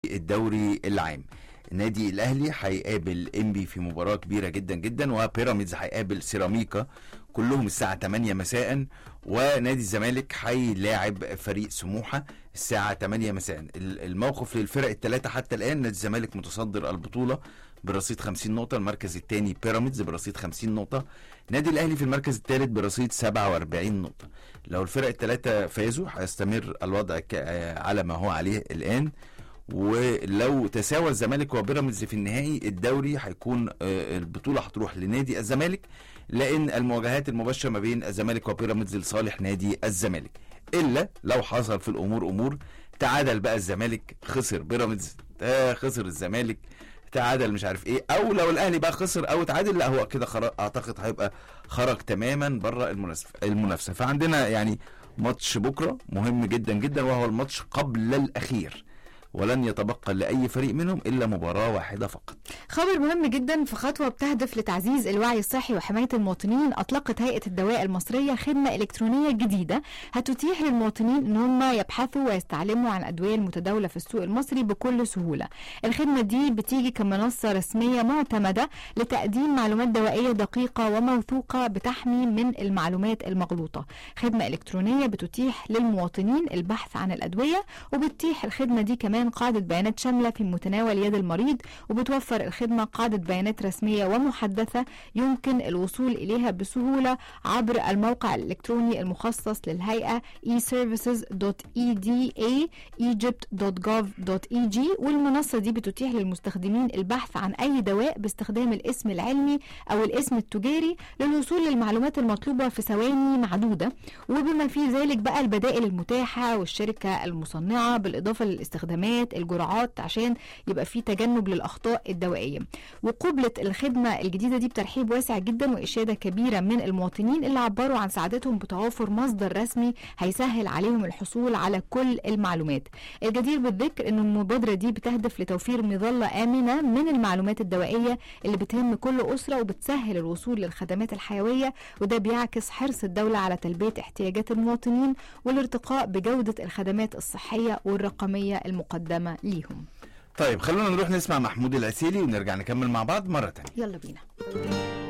الدوري العام النادي الاهلي هيقابل انبي في مباراه كبيره جدا جدا وبيراميدز هيقابل سيراميكا كلهم الساعه 8 مساء ونادي الزمالك هيلاعب فريق سموحه الساعه 8 مساء ال- الموقف للفرق الثلاثه حتى الان نادي الزمالك متصدر البطوله برصيد 50 نقطه المركز الثاني بيراميدز برصيد 50 نقطه نادي الاهلي في المركز الثالث برصيد 47 نقطه لو الفرق الثلاثه فازوا هيستمر الوضع ك- آه، على ما هو عليه الان ولو تساوى الزمالك وبيراميدز في النهائي الدوري هيكون آه، البطوله هتروح لنادي الزمالك لان المواجهات المباشره ما بين الزمالك وبيراميدز لصالح نادي الزمالك الا لو حصل في الامور امور تعادل بقى الزمالك خسر بيراميدز آه خسر الزمالك تعادل مش عارف ايه او لو الاهلي بقى خسر او تعادل لا هو كده خرج اعتقد هيبقى خرج تماما بره المنافسه المنافسه فعندنا يعني ماتش بكره مهم جدا جدا وهو الماتش قبل الاخير ولن يتبقى لاي فريق منهم الا مباراه واحده فقط خبر مهم جدا في خطوة بتهدف لتعزيز الوعي الصحي وحماية المواطنين أطلقت هيئة الدواء المصرية خدمة إلكترونية جديدة هتتيح للمواطنين إن هم يبحثوا ويستعلموا عن الأدوية المتداولة في السوق المصري بكل سهولة الخدمة دي بتيجي كمنصة رسمية معتمدة لتقديم معلومات دوائية دقيقة وموثوقة بتحمي من المعلومات المغلوطة خدمة إلكترونية بتتيح للمواطنين البحث عن الأدوية وبتتيح الخدمة دي كمان قاعدة بيانات شاملة في متناول يد المريض وبتوفر الخدمة قاعدة بيانات رسمية ومحدثة يمكن الوصول إليها بسهولة عبر الموقع الإلكتروني المخصص للهيئة e-services.eda egypt.gov.eg والمنصة دي بتتيح للمستخدمين البحث عن أي دواء باستخدام الاسم العلمي أو الاسم التجاري للوصول للمعلومات المطلوبة في ثواني معدودة وبما في ذلك بقى البدائل المتاحة والشركة المصنعة بالإضافة للاستخدامات الجرعات عشان يبقى في تجنب للأخطاء الدوائية وقبلت الخدمة الجديدة دي بترحيب واسع جدا وإشادة كبيرة من المواطنين اللي عبروا عن سعادتهم بتوافر مصدر رسمي هيسهل عليهم الحصول على كل المعلومات الجدير بالذكر أن المبادرة دي بتهدف لتوفير مظلة آمنة من المعلومات الدوائية اللي بتهم كل أسرة وبتسهل الوصول للخدمات الحيوية وده بيعكس حرص الدولة على تلبية احتياجات المواطنين والارتقاء بجودة الخدمات الصحية والرقمية المقدمة ليهم طيب خلونا نروح نسمع محمود العسيلي ونرجع نكمل مع بعض مره تانية يلا بينا